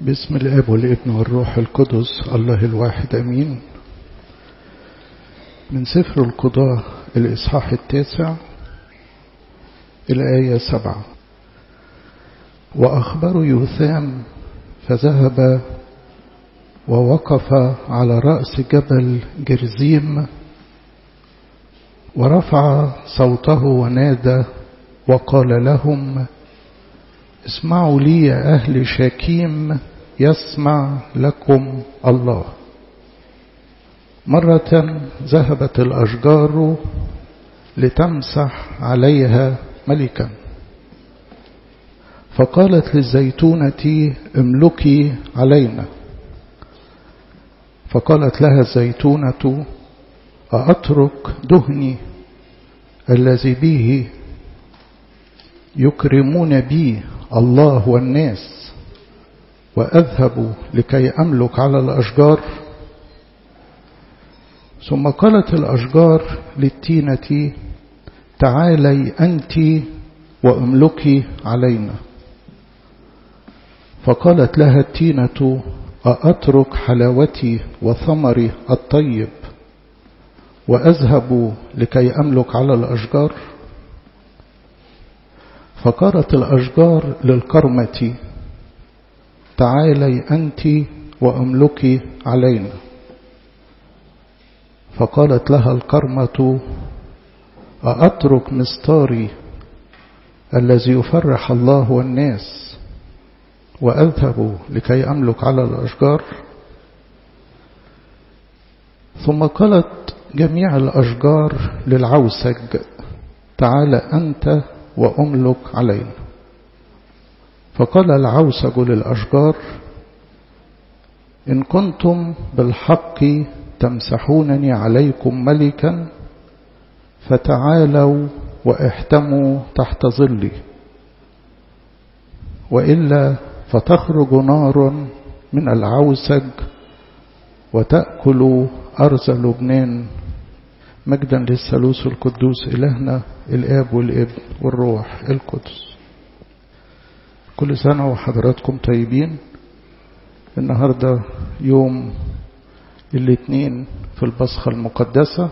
باسم الاب والابن والروح القدس الله الواحد امين من سفر القضاء الاصحاح التاسع الايه سبعه واخبروا يوثام فذهب ووقف على راس جبل جرزيم ورفع صوته ونادى وقال لهم اسمعوا لي يا أهل شاكيم يسمع لكم الله مرة ذهبت الأشجار لتمسح عليها ملكا فقالت للزيتونة املكي علينا فقالت لها الزيتونة أأترك دهني الذي به يكرمون بي الله والناس وأذهب لكي أملك على الأشجار ثم قالت الأشجار للتينة تعالي أنت وأملكي علينا فقالت لها التينة أأترك حلاوتي وثمري الطيب وأذهب لكي أملك على الأشجار فقالت الأشجار للكرمة تعالي أنت وأملكي علينا فقالت لها الكرمة أأترك مستاري الذي يفرح الله والناس وأذهب لكي أملك على الأشجار ثم قالت جميع الأشجار للعوسج تعال أنت وأملك علينا فقال العوسج للأشجار إن كنتم بالحق تمسحونني عليكم ملكا فتعالوا واحتموا تحت ظلي وإلا فتخرج نار من العوسج وتأكل أرز لبنان مجدا للثالوث القدوس إلهنا الآب والابن والروح القدس كل سنة وحضراتكم طيبين النهاردة يوم الاثنين في البصخة المقدسة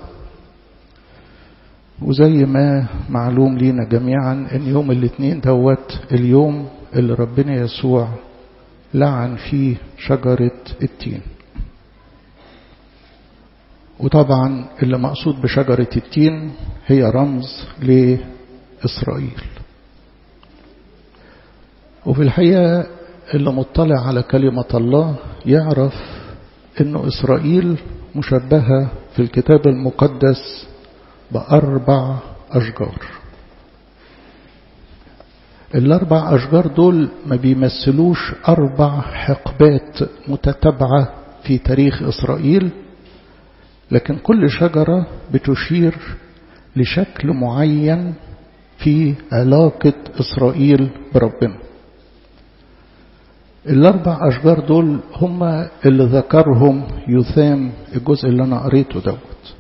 وزي ما معلوم لينا جميعا ان يوم الاثنين دوت اليوم اللي ربنا يسوع لعن فيه شجرة التين وطبعا اللي مقصود بشجرة التين هي رمز لإسرائيل وفي الحقيقة اللي مطلع على كلمة الله يعرف انه إسرائيل مشبهة في الكتاب المقدس بأربع أشجار الأربع أشجار دول ما بيمثلوش أربع حقبات متتابعة في تاريخ إسرائيل لكن كل شجرة بتشير لشكل معين في علاقة إسرائيل بربنا الأربع أشجار دول هم اللي ذكرهم يثام الجزء اللي أنا قريته دوت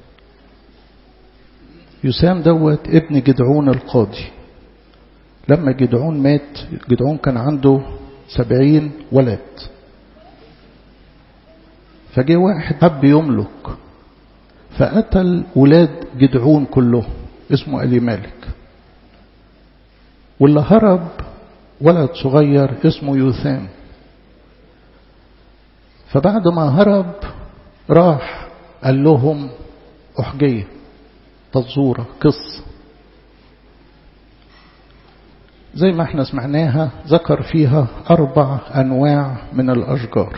يسام دوت ابن جدعون القاضي لما جدعون مات جدعون كان عنده سبعين ولد فجاء واحد حب يملك فقتل ولاد جدعون كلهم اسمه ألي مالك واللي هرب ولد صغير اسمه يوثام فبعد ما هرب راح قال لهم أحجية تزورة قصة زي ما احنا سمعناها ذكر فيها أربع أنواع من الأشجار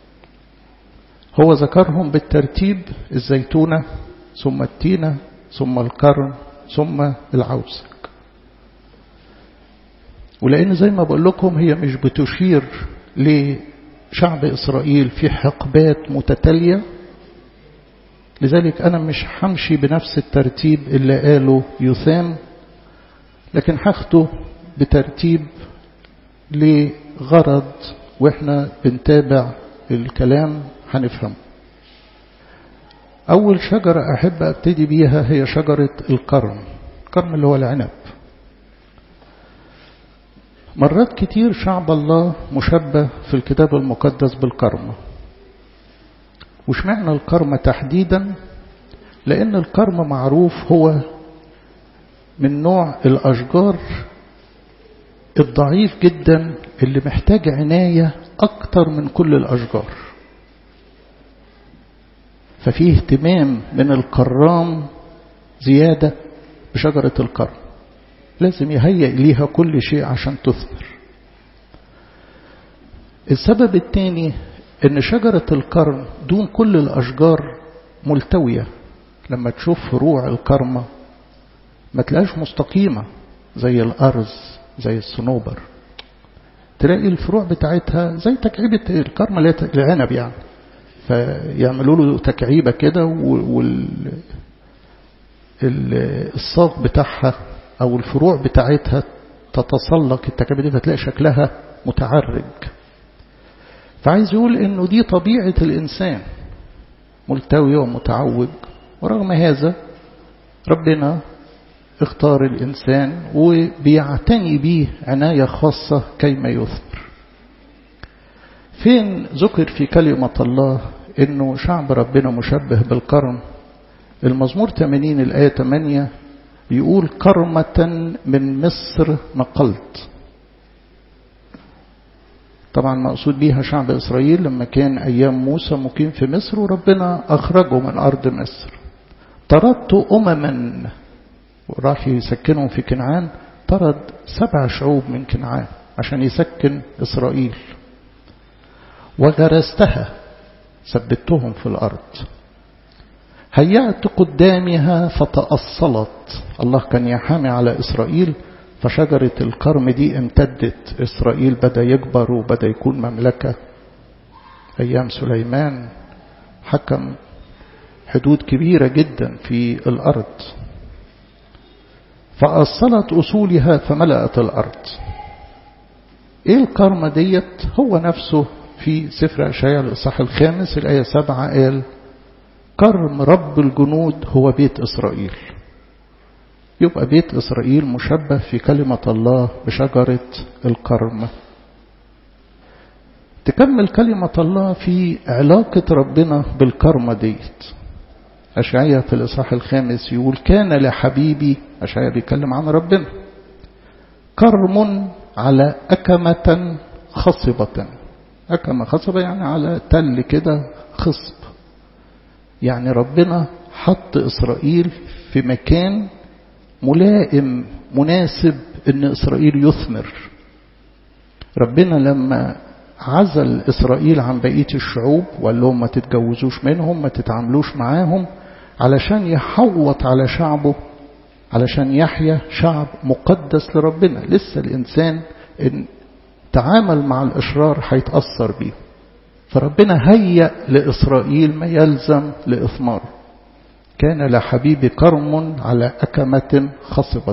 هو ذكرهم بالترتيب الزيتونة ثم التينة ثم الكرم ثم العوسك ولأن زي ما بقول لكم هي مش بتشير لشعب إسرائيل في حقبات متتالية لذلك أنا مش همشي بنفس الترتيب اللي قاله يثام لكن هاخده بترتيب لغرض واحنا بنتابع الكلام هنفهمه أول شجرة أحب أبتدي بيها هي شجرة الكرم الكرم اللي هو العنب مرات كتير شعب الله مشبه في الكتاب المقدس بالكرمة وش معنى الكرمة تحديدا لأن الكرم معروف هو من نوع الأشجار الضعيف جدا اللي محتاج عناية أكتر من كل الأشجار ففيه اهتمام من الكرام زيادة بشجرة الكرم لازم يهيئ ليها كل شيء عشان تثمر السبب الثاني ان شجرة الكرم دون كل الأشجار ملتوية لما تشوف فروع الكرمة ما تلاقيش مستقيمة زي الأرز زي الصنوبر تلاقي الفروع بتاعتها زي تكعيبة الكرمة العنب يعني فيعملوا له تكعيبة كده وال الصاغ بتاعها أو الفروع بتاعتها تتسلق التكعيبة دي فتلاقي شكلها متعرج فعايز يقول انه دي طبيعة الإنسان ملتوي ومتعوج ورغم هذا ربنا اختار الإنسان وبيعتني به عناية خاصة كيما يثمر فين ذكر في كلمة الله انه شعب ربنا مشبه بالكرم المزمور 80 الآية 8 يقول كرمة من مصر نقلت طبعا مقصود بيها شعب إسرائيل لما كان أيام موسى مقيم في مصر وربنا أخرجه من أرض مصر طردت أمما وراح يسكنهم في كنعان طرد سبع شعوب من كنعان عشان يسكن إسرائيل وغرستها ثبتهم في الأرض هيأت قدامها فتأصلت الله كان يحامي على إسرائيل فشجرة الكرم دي امتدت إسرائيل بدأ يكبر وبدأ يكون مملكة أيام سليمان حكم حدود كبيرة جدا في الأرض فأصلت أصولها فملأت الأرض إيه الكرمة ديت هو نفسه في سفر أشعياء الإصحاح الخامس الآية سبعة قال كرم رب الجنود هو بيت إسرائيل يبقى بيت إسرائيل مشبه في كلمة الله بشجرة الكرم تكمل كلمة الله في علاقة ربنا بالكرمة ديت أشعية في الإصحاح الخامس يقول كان لحبيبي أشعية بيتكلم عن ربنا كرم على أكمة خصبة أكمة خصبة يعني على تل كده خصب يعني ربنا حط إسرائيل في مكان ملائم مناسب ان اسرائيل يثمر ربنا لما عزل اسرائيل عن بقيه الشعوب وقال لهم ما تتجوزوش منهم ما تتعاملوش معاهم علشان يحوط على شعبه علشان يحيا شعب مقدس لربنا لسه الانسان ان تعامل مع الاشرار هيتاثر بيه فربنا هيأ لاسرائيل ما يلزم لاثماره كان لحبيب كرم على أكمة خصبة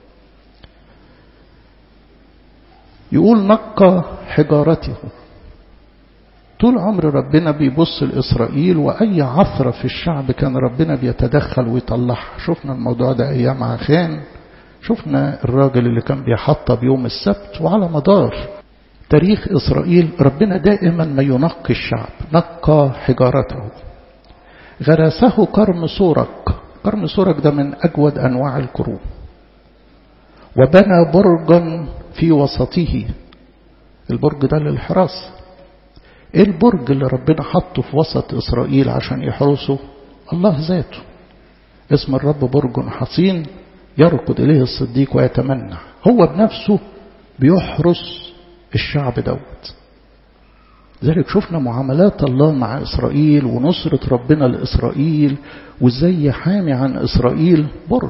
يقول نقى حجارته طول عمر ربنا بيبص لإسرائيل وأي عثرة في الشعب كان ربنا بيتدخل ويطلعها شفنا الموضوع ده أيام عخان شفنا الراجل اللي كان بيحطب يوم السبت وعلى مدار تاريخ إسرائيل ربنا دائما ما ينقي الشعب نقى حجارته غرسه كرم سورك كرم سورك ده من أجود أنواع الكروم وبنى برجا في وسطه البرج ده للحراسة ايه البرج اللي ربنا حطه في وسط إسرائيل عشان يحرسه الله ذاته اسم الرب برج حصين يركض إليه الصديق ويتمنع هو بنفسه بيحرس الشعب دوت ذلك شفنا معاملات الله مع إسرائيل ونصرة ربنا لإسرائيل وإزاي يحامي عن إسرائيل برج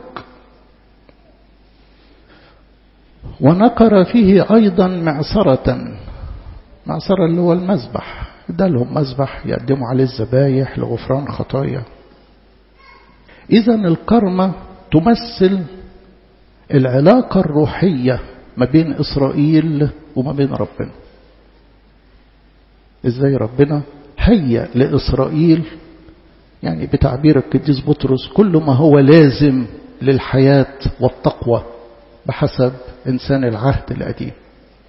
ونكر فيه أيضا معصرة معصرة اللي هو المذبح ده لهم مذبح يقدموا عليه الذبايح لغفران خطايا إذا الكرمة تمثل العلاقة الروحية ما بين إسرائيل وما بين ربنا ازاي ربنا هيأ لإسرائيل يعني بتعبير القديس بطرس كل ما هو لازم للحياة والتقوى بحسب إنسان العهد القديم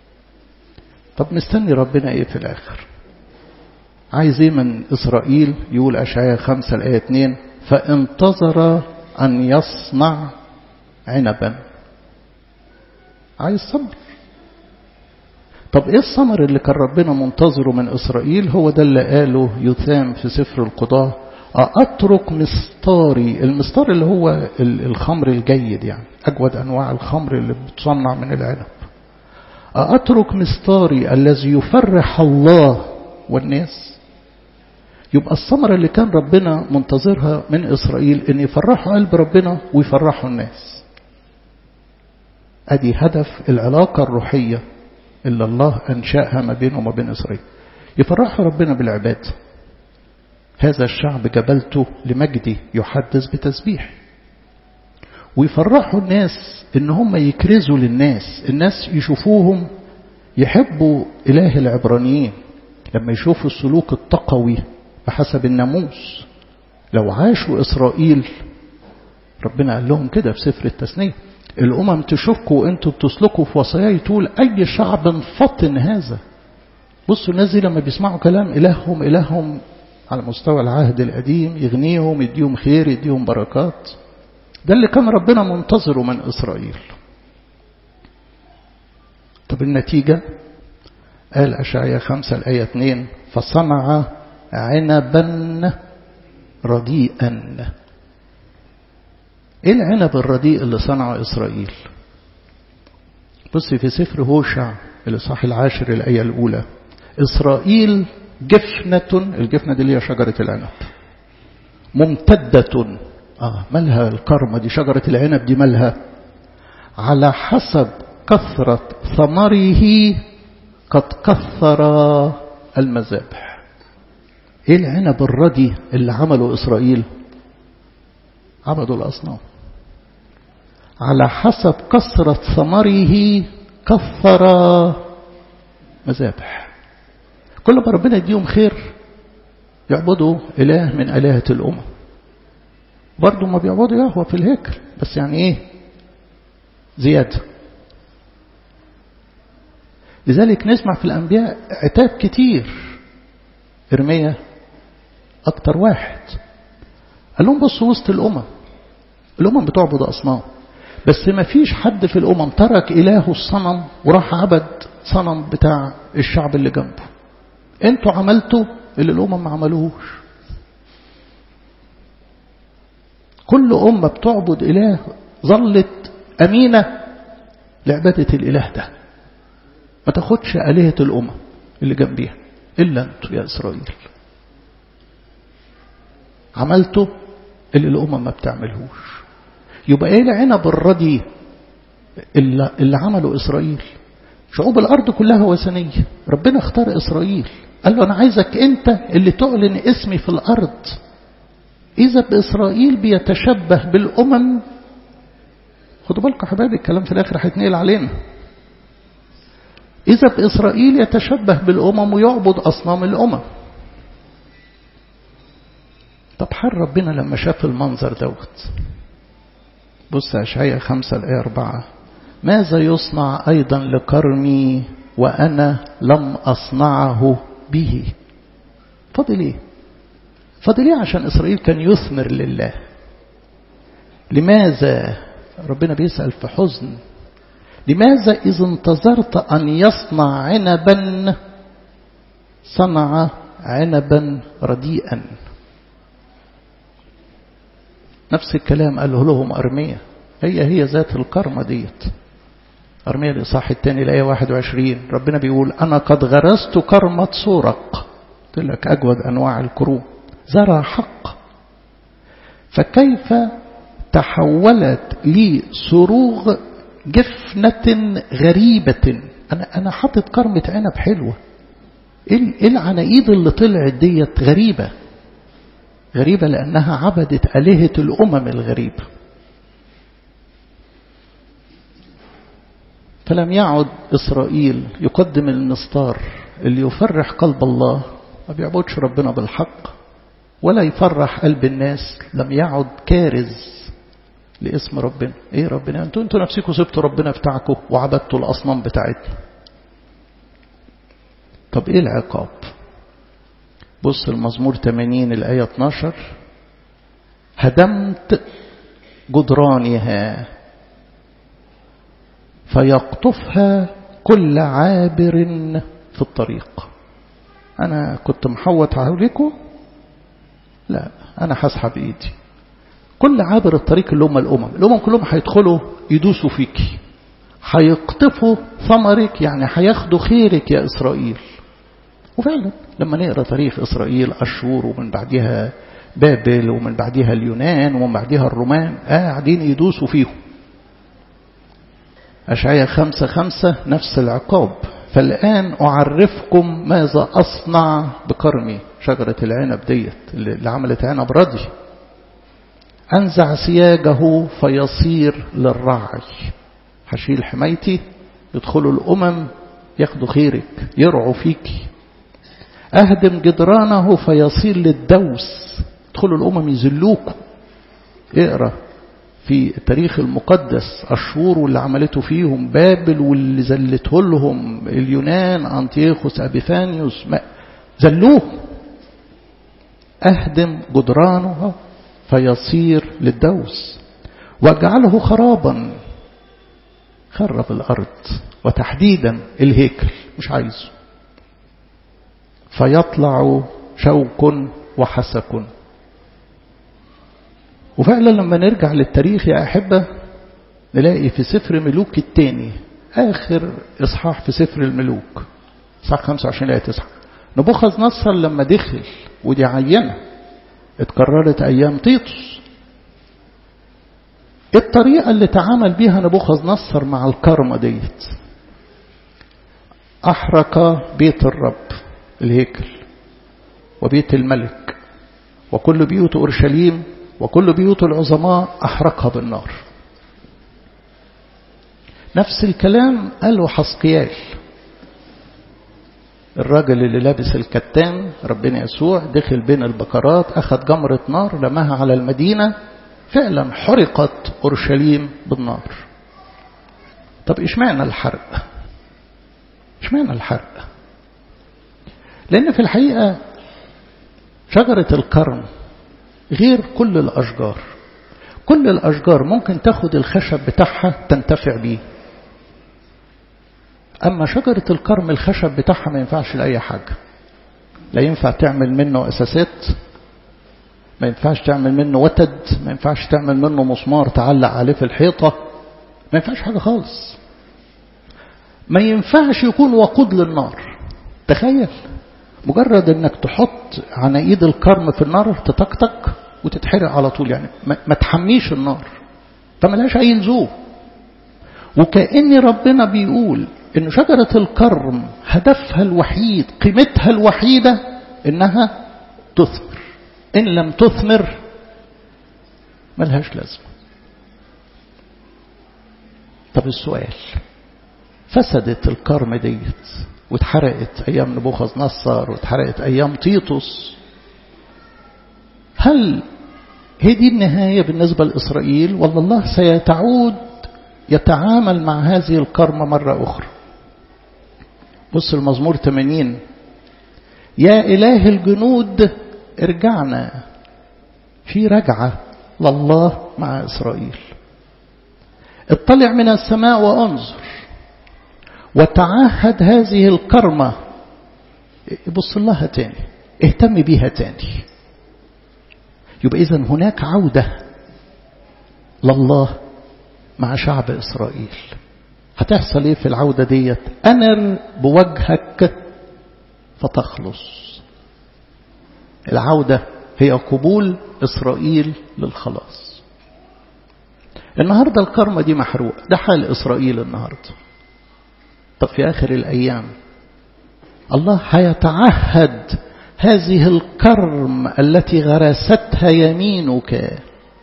طب مستني ربنا ايه في الاخر عايز ايه من اسرائيل يقول اشعياء خمسة الايه اتنين فانتظر ان يصنع عنبا عايز صبر طب ايه الثمر اللي كان ربنا منتظره من اسرائيل هو ده اللي قاله يثام في سفر القضاة أترك مستاري المستار اللي هو الخمر الجيد يعني أجود أنواع الخمر اللي بتصنع من العنب أترك مستاري الذي يفرح الله والناس يبقى الثمرة اللي كان ربنا منتظرها من إسرائيل إن يفرحوا قلب ربنا ويفرحوا الناس أدي هدف العلاقة الروحية اللي الله أنشأها ما بينه وما بين إسرائيل يفرحوا ربنا بالعباد هذا الشعب جبلته لمجدي يحدث بتسبيح ويفرحوا الناس ان هم يكرزوا للناس الناس يشوفوهم يحبوا إله العبرانيين لما يشوفوا السلوك التقوي بحسب الناموس لو عاشوا إسرائيل ربنا قال لهم كده في سفر التثنية الأمم تشوفكم وأنتوا بتسلكوا في وصاياي تقول أي شعب فطن هذا بصوا الناس دي لما بيسمعوا كلام إلههم إلههم على مستوى العهد القديم يغنيهم يديهم خير يديهم بركات ده اللي كان ربنا منتظره من إسرائيل طب النتيجة قال أشعياء خمسة الآية اتنين فصنع عنبا رديئا ايه العنب الرديء اللي صنعه إسرائيل بص في سفر هوشع الإصحاح العاشر الآية الأولى إسرائيل جفنة الجفنة دي اللي هي شجرة العنب ممتدة آه مالها الكرمة دي شجرة العنب دي مالها على حسب كثرة ثمره قد كثر المذابح ايه العنب الردي اللي عمله إسرائيل عبدوا الأصنام على حسب كثرة ثمره كثر مذابح كل ما ربنا يديهم خير يعبدوا إله من آلهة الأمم برضو ما بيعبدوا يهوى في الهيكل بس يعني ايه زيادة لذلك نسمع في الأنبياء عتاب كتير إرميا أكتر واحد قال لهم بصوا وسط الأمم الأمم بتعبد أصنام بس ما فيش حد في الأمم ترك إلهه الصنم وراح عبد صنم بتاع الشعب اللي جنبه انتوا عملتوا اللي الأمم ما عملوهوش كل أمة بتعبد إله ظلت أمينة لعبادة الإله ده ما تاخدش آلهة الأمم اللي جنبيها إلا أنتوا يا إسرائيل عملتوا اللي الأمم ما بتعملهوش يبقى إيه العنب الردي اللي, اللي عمله إسرائيل شعوب الأرض كلها وثنية ربنا اختار إسرائيل قال له أنا عايزك أنت اللي تعلن اسمي في الأرض إذا بإسرائيل بيتشبه بالأمم خدوا بالكم حبايبي الكلام في الآخر هيتنقل علينا إذا بإسرائيل يتشبه بالأمم ويعبد أصنام الأمم طب حال ربنا لما شاف المنظر دوت بص أشعياء خمسة الآية أربعة ماذا يصنع أيضا لكرمي وأنا لم أصنعه به فاضل إيه فاضل إيه عشان إسرائيل كان يثمر لله لماذا ربنا بيسأل في حزن لماذا إذا انتظرت أن يصنع عنبا صنع عنبا رديئا نفس الكلام قاله لهم أرمية هي هي ذات الكرمة ديت أرمية الإصحاح الثاني الآية 21 ربنا بيقول أنا قد غرست كرمة سورق قلت لك أجود أنواع الكروم زرع حق فكيف تحولت لي صروغ جفنة غريبة أنا أنا حاطط كرمة عنب حلوة إيه العناقيد اللي طلعت ديت غريبة غريبة لأنها عبدت آلهة الأمم الغريبة فلم يعد إسرائيل يقدم المستار اللي يفرح قلب الله ما بيعبدش ربنا بالحق ولا يفرح قلب الناس لم يعد كارز لاسم ربنا ايه ربنا انتوا انتوا نفسكم سبتوا ربنا بتاعكم وعبدتوا الاصنام بتاعتنا طب ايه العقاب بص المزمور 80 الآية 12 هدمت جدرانها فيقطفها كل عابر في الطريق أنا كنت محوط عليكم لا أنا هسحب إيدي كل عابر الطريق اللي هم الأمم الأمم كلهم هيدخلوا يدوسوا فيك هيقطفوا ثمرك يعني هياخدوا خيرك يا إسرائيل وفعلا لما نقرأ تاريخ إسرائيل أشور ومن بعدها بابل ومن بعدها اليونان ومن بعدها الرومان قاعدين آه يدوسوا فيهم أشعية خمسة خمسة نفس العقاب فالآن أعرفكم ماذا أصنع بكرمي شجرة العنب ديت اللي عملت عنب رضي أنزع سياجه فيصير للرعي هشيل حمايتي يدخلوا الأمم ياخدوا خيرك يرعوا فيك أهدم جدرانه فيصير للدوس يدخلوا الأمم يذلوكوا اقرأ في التاريخ المقدس أشور واللي عملته فيهم بابل واللي زلته لهم اليونان أنتيوخوس أبيفانيوس زلوه أهدم جدرانها فيصير للدوس واجعله خرابا خرب الأرض وتحديدا الهيكل مش عايزه فيطلع شوك وحسك وفعلا لما نرجع للتاريخ يا أحبة نلاقي في سفر ملوك الثاني آخر إصحاح في سفر الملوك إصحاح 25 آية 9 نبوخذ نصر لما دخل ودي عينة اتكررت أيام تيتوس الطريقة اللي تعامل بيها نبوخذ نصر مع الكرمة ديت أحرق بيت الرب الهيكل وبيت الملك وكل بيوت أورشليم وكل بيوت العظماء أحرقها بالنار نفس الكلام قاله حسقيال الراجل اللي لابس الكتان ربنا يسوع دخل بين البكرات أخذ جمرة نار رماها على المدينة فعلا حرقت أورشليم بالنار طب إيش معنى الحرق إيش معنى الحرق لأن في الحقيقة شجرة الكرم غير كل الأشجار كل الأشجار ممكن تاخد الخشب بتاعها تنتفع بيه أما شجرة الكرم الخشب بتاعها ما ينفعش لأي حاجة لا ينفع تعمل منه أساسات ما ينفعش تعمل منه وتد ما ينفعش تعمل منه مسمار تعلق عليه في الحيطة ما ينفعش حاجة خالص ما ينفعش يكون وقود للنار تخيل مجرد انك تحط عنايد الكرم في النار تطقطق وتتحرق على طول يعني ما تحميش النار فملهاش اي لزوم وكأن ربنا بيقول ان شجرة الكرم هدفها الوحيد قيمتها الوحيدة انها تثمر ان لم تثمر ملهاش لازمة طب السؤال فسدت الكرم ديت واتحرقت أيام نبوخذ نصر واتحرقت أيام تيتوس هل هي دي النهاية بالنسبة لإسرائيل ولا الله سيتعود يتعامل مع هذه الكرمة مرة أخرى بص المزمور 80 يا إله الجنود ارجعنا في رجعة لله مع إسرائيل اطلع من السماء وانظر وتعهد هذه الكرمة بص لها تاني اهتم بيها تاني يبقى إذا هناك عودة لله مع شعب إسرائيل هتحصل ايه في العودة ديت أنر بوجهك فتخلص العودة هي قبول إسرائيل للخلاص النهاردة الكرمة دي محروق ده حال إسرائيل النهاردة طب في آخر الأيام الله هيتعهد هذه الكرم التي غرستها يمينك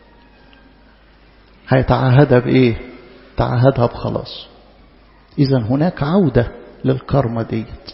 هيتعهدها بإيه تعهدها بخلاص إذا هناك عودة للكرمة ديت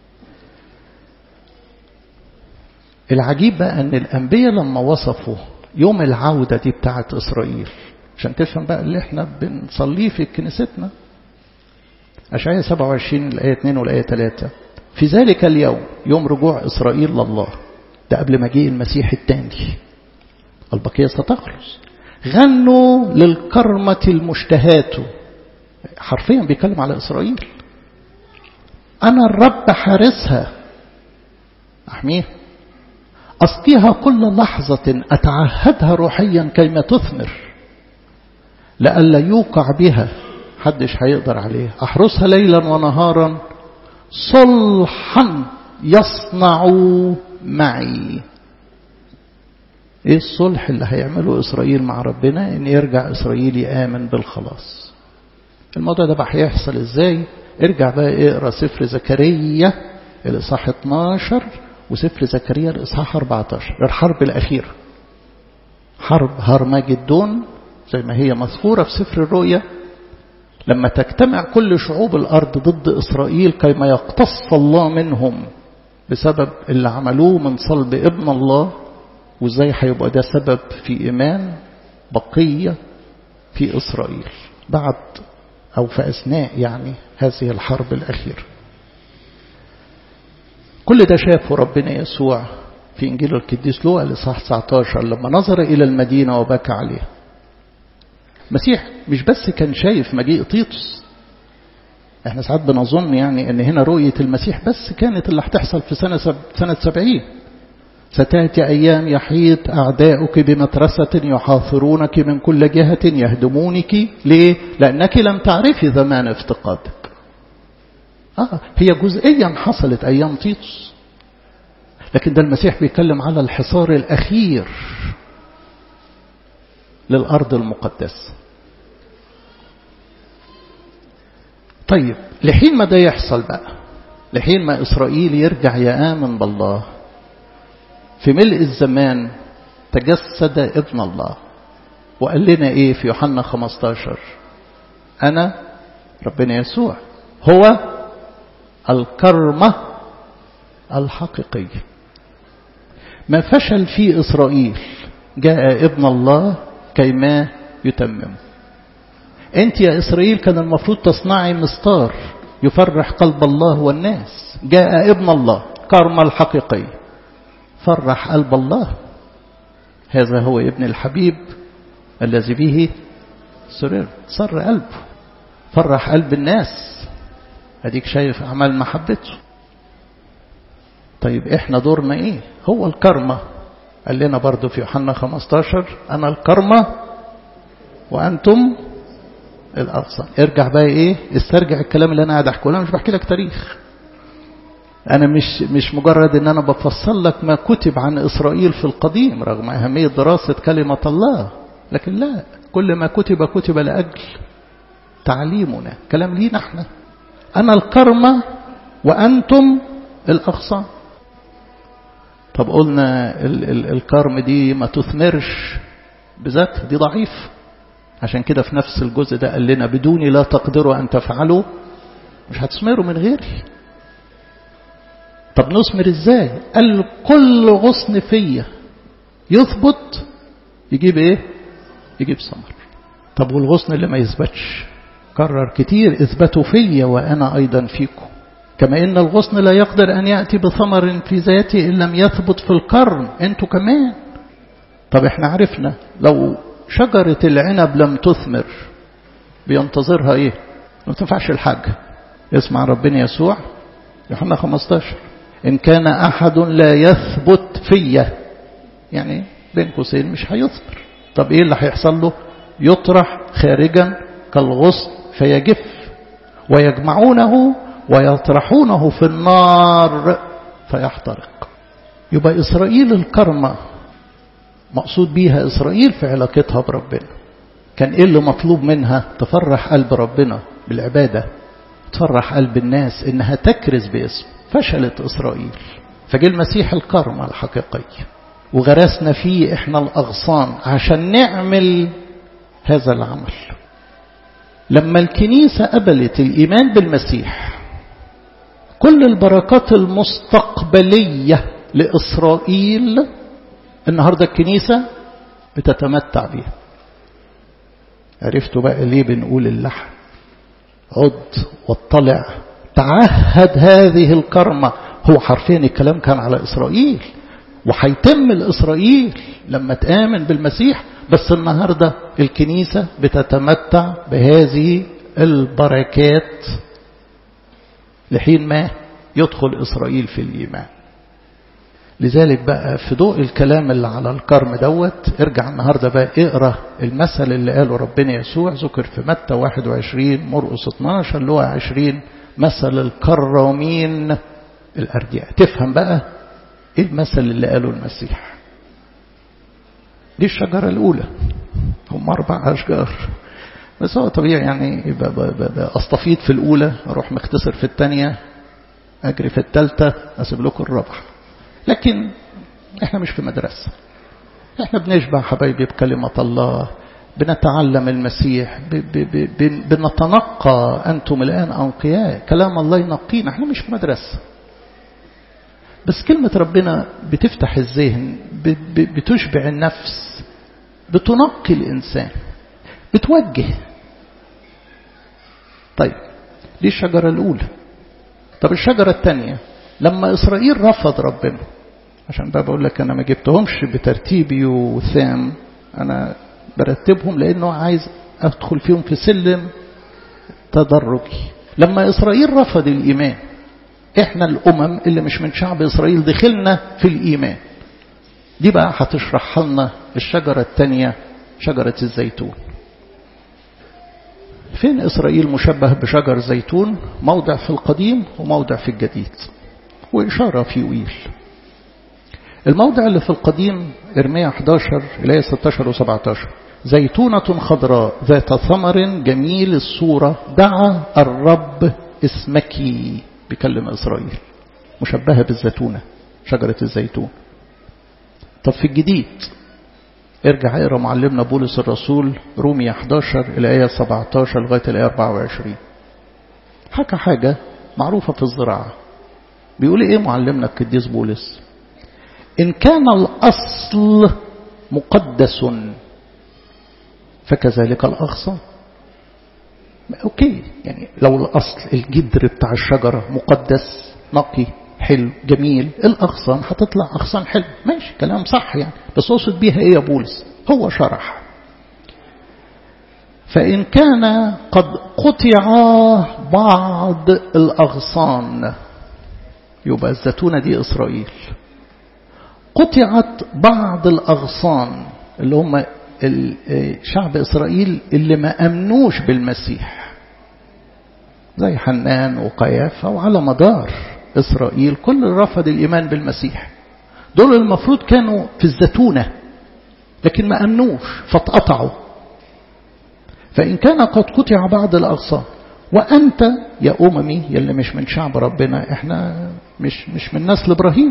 العجيب بقى أن الأنبياء لما وصفوا يوم العودة دي بتاعت إسرائيل عشان تفهم بقى اللي احنا بنصليه في كنيستنا أشعية 27 الآية 2 والآية 3 في ذلك اليوم يوم رجوع إسرائيل لله ده قبل مجيء المسيح الثاني البقية ستخلص غنوا للكرمة المشتهات حرفيا بيتكلم على إسرائيل أنا الرب حارسها أحميه أسقيها كل لحظة أتعهدها روحيا كيما تثمر لئلا يوقع بها حدش هيقدر عليه أحرسها ليلا ونهارا صلحا يصنع معي ايه الصلح اللي هيعمله اسرائيل مع ربنا ان يرجع اسرائيل يامن بالخلاص الموضوع ده بقى هيحصل ازاي ارجع بقى اقرا سفر زكريا الاصحاح 12 وسفر زكريا الاصحاح 14 الحرب الاخيره حرب هرمجدون زي ما هي مذكوره في سفر الرؤيا لما تجتمع كل شعوب الارض ضد اسرائيل كيما يقتص الله منهم بسبب اللي عملوه من صلب ابن الله وازاي هيبقى ده سبب في ايمان بقيه في اسرائيل بعد او في اثناء يعني هذه الحرب الاخيره كل ده شافه ربنا يسوع في انجيل القديس لوقا الاصحاح 19 لما نظر الى المدينه وبكى عليها مسيح مش بس كان شايف مجيء طيطس احنا ساعات بنظن يعني ان هنا رؤية المسيح بس كانت اللي هتحصل في سنة سب سنة سبعين ستأتي أيام يحيط أعداؤك بمترسة يحاصرونك من كل جهة يهدمونك ليه؟ لأنك لم تعرفي زمان افتقادك آه هي جزئيا حصلت أيام تيتوس لكن ده المسيح بيتكلم على الحصار الأخير للأرض المقدسة طيب لحين ما ده يحصل بقى لحين ما إسرائيل يرجع يآمن بالله في ملء الزمان تجسد ابن الله وقال لنا ايه في يوحنا 15 انا ربنا يسوع هو الكرمة الحقيقية ما فشل في إسرائيل جاء ابن الله كيما يتمم انت يا إسرائيل كان المفروض تصنعي مستار يفرح قلب الله والناس جاء ابن الله كرمة الحقيقية فرح قلب الله هذا هو ابن الحبيب الذي به سرر سر قلبه فرح قلب الناس اديك شايف اعمال محبته طيب احنا دورنا ايه هو الكرمة قال لنا برضو في يوحنا 15 انا الكرمة وانتم الاغصان ارجع بقى ايه استرجع الكلام اللي انا قاعد احكيه انا مش بحكي لك تاريخ أنا مش مش مجرد إن أنا بفصل لك ما كتب عن إسرائيل في القديم رغم أهمية دراسة كلمة الله لكن لا كل ما كتب كتب لأجل تعليمنا كلام لينا احنا أنا الكرمة وأنتم الأغصان طب قلنا ال ال الكرم دي ما تثمرش بذات دي ضعيف عشان كده في نفس الجزء ده قال لنا بدوني لا تقدروا أن تفعلوا مش هتثمروا من غيري طب نثمر ازاي قال كل غصن فيا يثبت يجيب ايه يجيب ثمر طب والغصن اللي ما يثبتش كرر كتير اثبتوا فيا وانا ايضا فيكم كما ان الغصن لا يقدر ان ياتي بثمر في ذاته ان لم يثبت في القرن انتوا كمان طب احنا عرفنا لو شجرة العنب لم تثمر بينتظرها ايه ما تنفعش الحاجة اسمع ربنا يسوع يوحنا 15 إن كان أحد لا يثبت فيا يعني بين قوسين مش هيثمر طب إيه اللي هيحصل له يطرح خارجا كالغصن فيجف ويجمعونه ويطرحونه في النار فيحترق يبقى إسرائيل الكرمة مقصود بيها إسرائيل في علاقتها بربنا كان إيه اللي مطلوب منها تفرح قلب ربنا بالعبادة تفرح قلب الناس إنها تكرز باسمه فشلت إسرائيل فجاء المسيح الكرمة الحقيقية وغرسنا فيه إحنا الأغصان عشان نعمل هذا العمل لما الكنيسة قبلت الإيمان بالمسيح كل البركات المستقبلية لإسرائيل النهاردة الكنيسة بتتمتع بيها عرفتوا بقى ليه بنقول اللحن عد واطلع تعهد هذه الكرمة هو حرفيا الكلام كان على إسرائيل وهيتم لإسرائيل لما تآمن بالمسيح بس النهاردة الكنيسة بتتمتع بهذه البركات لحين ما يدخل إسرائيل في الإيمان لذلك بقى في ضوء الكلام اللي على الكرم دوت ارجع النهاردة بقى اقرأ المثل اللي قاله ربنا يسوع ذكر في متى 21 مرقس 12 اللي هو 20 مثل الكرامين الأردياء تفهم بقى ايه المثل اللي قاله المسيح دي الشجرة الأولى هم أربع أشجار بس هو طبيعي يعني أستفيد في الأولى أروح مختصر في الثانية أجري في الثالثة أسيب لكم الرابعة لكن احنا مش في مدرسة احنا بنشبع حبايبي بكلمة الله بنتعلم المسيح ب ب ب بنتنقى أنتم الآن أنقياء كلام الله ينقينا احنا مش في مدرسة بس كلمة ربنا بتفتح الذهن بتشبع النفس بتنقي الإنسان بتوجه طيب دي الشجرة الأولى طب الشجرة الثانية لما إسرائيل رفض ربنا عشان بقى بقول لك أنا ما جبتهمش بترتيبي وثام أنا برتبهم لأنه عايز أدخل فيهم في سلم تدرجي لما إسرائيل رفض الإيمان إحنا الأمم اللي مش من شعب إسرائيل دخلنا في الإيمان دي بقى هتشرح لنا الشجرة الثانية شجرة الزيتون فين إسرائيل مشبه بشجر زيتون موضع في القديم وموضع في الجديد وإشارة في ويل الموضع اللي في القديم إرميا 11 إلى 16 و17 زيتونة خضراء ذات ثمر جميل الصورة دعا الرب اسمك بيكلم إسرائيل مشبهة بالزيتونة شجرة الزيتون طب في الجديد ارجع اقرا معلمنا بولس الرسول رومية 11 الآية 17 لغاية الآية 24 حكى حاجة معروفة في الزراعة بيقول ايه معلمنا القديس بولس إن كان الأصل مقدس فكذلك الأغصان أوكي يعني لو الأصل الجدر بتاع الشجرة مقدس نقي حلو جميل الأغصان هتطلع أغصان حلو ماشي كلام صح يعني بس أقصد بيها إيه يا بولس هو شرح فإن كان قد قطع بعض الأغصان يبقى الزيتونة دي إسرائيل قطعت بعض الأغصان اللي هم شعب إسرائيل اللي ما أمنوش بالمسيح زي حنان وقيافة وعلى مدار إسرائيل كل رفض الإيمان بالمسيح دول المفروض كانوا في الزتونة لكن ما أمنوش فاتقطعوا فإن كان قد قطع بعض الأغصان وأنت يا أممي يلي مش من شعب ربنا إحنا مش, مش من نسل إبراهيم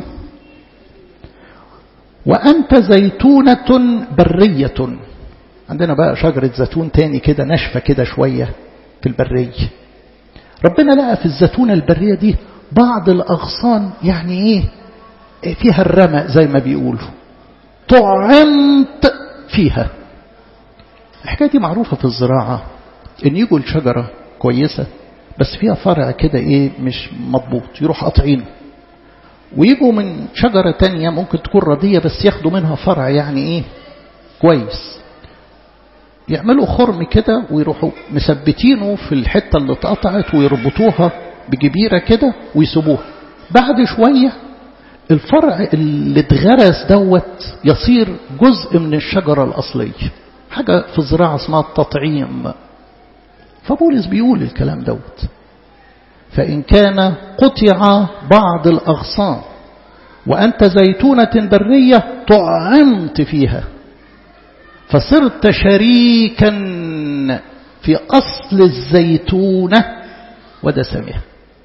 وأنت زيتونة برية عندنا بقى شجرة زيتون تاني كده ناشفة كده شوية في البرية ربنا لقى في الزيتونة البرية دي بعض الأغصان يعني إيه فيها الرمى زي ما بيقولوا طعمت فيها الحكاية دي معروفة في الزراعة إن يجوا الشجرة كويسة بس فيها فرع كده إيه مش مضبوط يروح قاطعينه ويجوا من شجرة تانية ممكن تكون ردية بس ياخدوا منها فرع يعني إيه كويس يعملوا خرم كده ويروحوا مثبتينه في الحتة اللي اتقطعت ويربطوها بجبيرة كده ويسيبوها بعد شوية الفرع اللي اتغرس دوت يصير جزء من الشجرة الأصلية حاجة في الزراعة اسمها التطعيم فبولس بيقول الكلام دوت فإن كان قطع بعض الأغصان وأنت زيتونة برية طعمت فيها فصرت شريكا في أصل الزيتونة ودسمها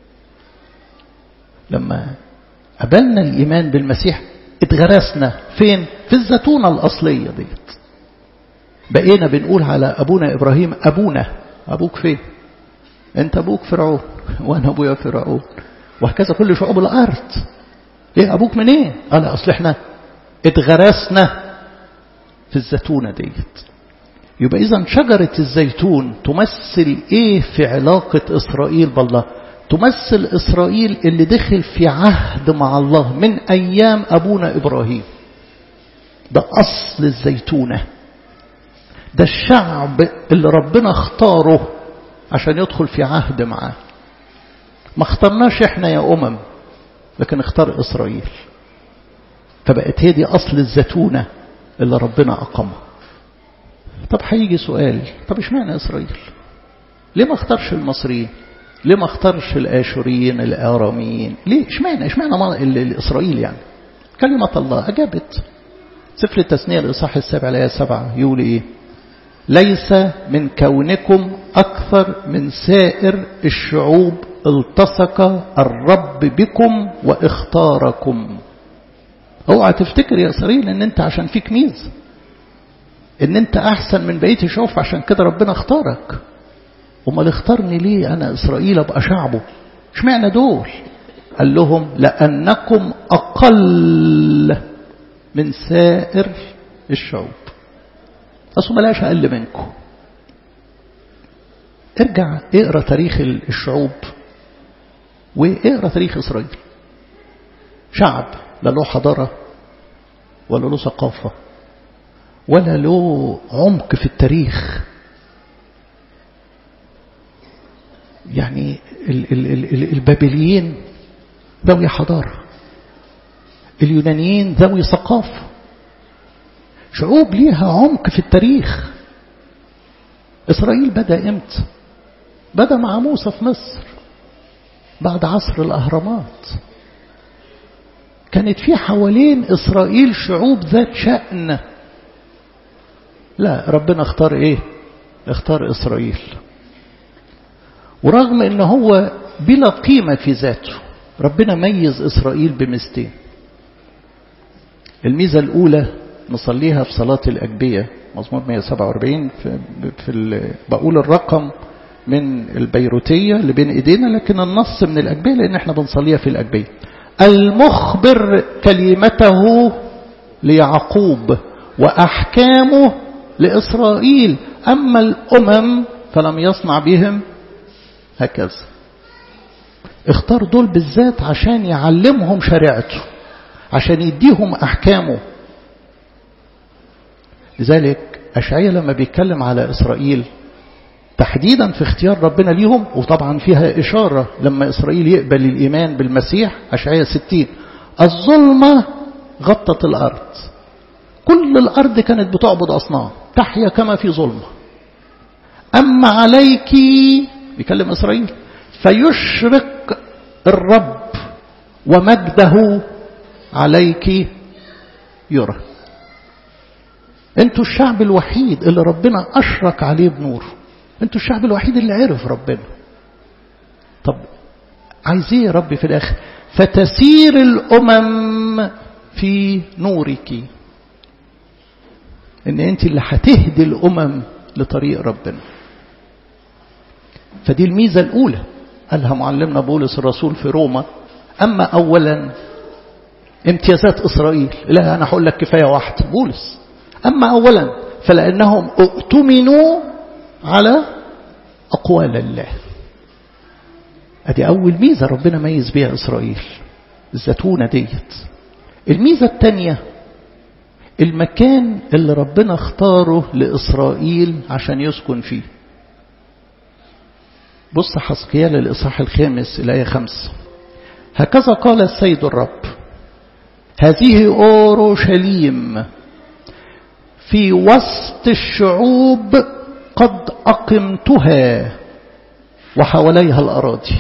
لما قبلنا الإيمان بالمسيح اتغرسنا فين في الزيتونة الأصلية ديت بقينا بنقول على أبونا إبراهيم أبونا أبوك فين أنت أبوك فرعون وأنا أبويا فرعون وهكذا كل شعوب الأرض إيه أبوك من إيه قال أصل إحنا اتغرسنا في الزيتونة ديت يبقى إذا شجرة الزيتون تمثل إيه في علاقة إسرائيل بالله تمثل إسرائيل اللي دخل في عهد مع الله من أيام أبونا إبراهيم ده أصل الزيتونة ده الشعب اللي ربنا اختاره عشان يدخل في عهد معاه ما اخترناش احنا يا أمم لكن اختار إسرائيل فبقت هي دي أصل الزيتونة اللي ربنا أقامها طب هيجي سؤال طب اشمعنى إسرائيل ليه ما اختارش المصريين ليه ما اختارش الآشوريين الآراميين ليه اشمعنى اشمعنى إسرائيل يعني كلمة الله أجابت سفر التثنية الإصحاح السابع الآية سبعة يقول إيه ليس من كونكم أكثر من سائر الشعوب التصق الرب بكم واختاركم اوعى تفتكر يا إسرائيل ان انت عشان فيك ميز ان انت احسن من بقيه الشعوب عشان كده ربنا اختارك امال اختارني ليه انا اسرائيل ابقى شعبه اشمعنى دول قال لهم لانكم اقل من سائر الشعوب اصل ملاش اقل منكم ارجع اقرا تاريخ الشعوب واقرا تاريخ اسرائيل شعب لا له حضاره ولا له ثقافه ولا له عمق في التاريخ يعني ال ال ال البابليين ذوي حضارة اليونانيين ذوي ثقافة شعوب ليها عمق في التاريخ إسرائيل بدأ إمتى بدأ مع موسى في مصر بعد عصر الأهرامات كانت في حوالين إسرائيل شعوب ذات شأن لا ربنا اختار ايه اختار اسرائيل ورغم ان هو بلا قيمة في ذاته ربنا ميز اسرائيل بميزتين الميزة الاولى نصليها في صلاة الاجبية مزمور 147 في, في بقول الرقم من البيروتية اللي بين ايدينا لكن النص من الاجبية لان احنا بنصليها في الاجبية المخبر كلمته ليعقوب واحكامه لإسرائيل أما الأمم فلم يصنع بهم هكذا اختار دول بالذات عشان يعلمهم شريعته عشان يديهم أحكامه لذلك أشعية لما بيتكلم على إسرائيل تحديدا في اختيار ربنا ليهم وطبعا فيها إشارة لما إسرائيل يقبل الإيمان بالمسيح أشعية 60 الظلمة غطت الأرض كل الأرض كانت بتعبد أصنام تحيا كما في ظلمة أما عليك بيكلم إسرائيل فيشرق الرب ومجده عليك يرى انتوا الشعب الوحيد اللي ربنا أشرق عليه بنوره انتوا الشعب الوحيد اللي عرف ربنا طب عايز ايه يا ربي في الآخر فتسير الأمم في نورك ان انت اللي هتهدي الامم لطريق ربنا فدي الميزة الاولى قالها معلمنا بولس الرسول في روما اما اولا امتيازات اسرائيل لا انا هقول لك كفاية واحدة بولس اما اولا فلانهم اؤتمنوا على اقوال الله ادي اول ميزة ربنا ميز بيها اسرائيل الزتونة ديت الميزة الثانية المكان اللي ربنا اختاره لإسرائيل عشان يسكن فيه بص حسقيال الإصحاح الخامس الآية خمسة هكذا قال السيد الرب هذه أورشليم في وسط الشعوب قد أقمتها وحواليها الأراضي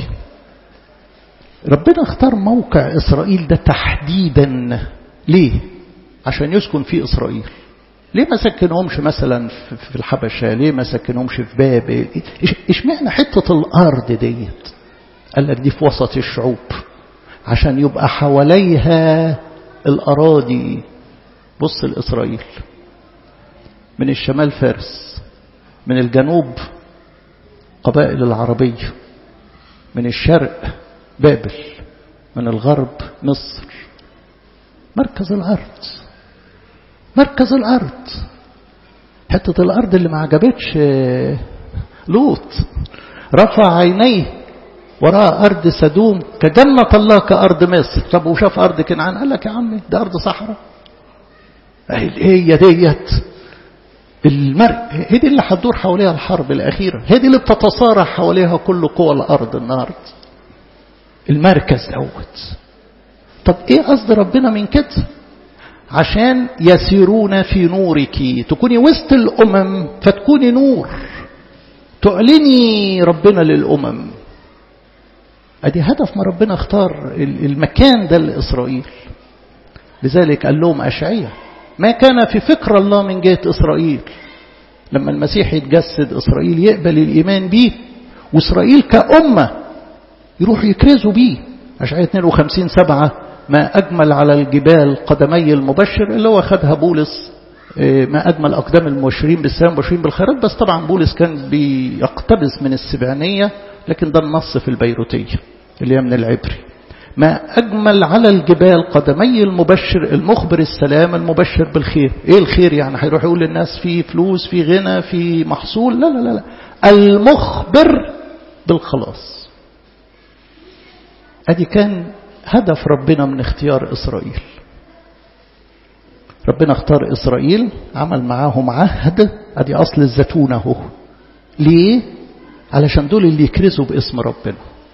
ربنا اختار موقع إسرائيل ده تحديدا ليه عشان يسكن فيه إسرائيل ليه ما سكنهمش مثلا في الحبشة ليه ما سكنهمش في بابل إيش معنى حتة الأرض ديت قال لك دي في وسط الشعوب عشان يبقى حواليها الأراضي بص لإسرائيل من الشمال فارس من الجنوب قبائل العربية من الشرق بابل من الغرب مصر مركز الأرض مركز الأرض حتة الأرض اللي ما عجبتش لوط رفع عينيه وراء أرض سدوم كجنة الله كأرض مصر طب وشاف أرض كنعان قال لك يا عمي ده أرض صحراء هي ديت المرء هي دي اللي هتدور حواليها الحرب الأخيرة هي دي اللي بتتصارع حواليها كل قوى الأرض النهاردة المركز دوت طب ايه قصد ربنا من كده عشان يسيرون في نورك تكوني وسط الأمم فتكوني نور تعلني ربنا للأمم ادي هدف ما ربنا اختار المكان ده لإسرائيل لذلك قال لهم أشعية ما كان في فكر الله من جهة إسرائيل لما المسيح يتجسد إسرائيل يقبل الإيمان بيه وإسرائيل كأمة يروح يكرزوا بيه أشعية 52 سبعة ما أجمل على الجبال قدمي المبشر اللي هو خدها بولس ما أجمل أقدام المبشرين بالسلام المبشرين بالخيرات بس طبعا بولس كان بيقتبس من السبعينية لكن ده النص في البيروتية اللي هي من العبري ما أجمل على الجبال قدمي المبشر المخبر السلام المبشر بالخير إيه الخير يعني هيروح يقول للناس في فلوس في غنى في محصول لا لا لا, لا. المخبر بالخلاص أدي كان هدف ربنا من اختيار إسرائيل ربنا اختار إسرائيل عمل معاهم عهد أدي أصل الزيتون اهو ليه؟ علشان دول اللي يكرزوا باسم ربنا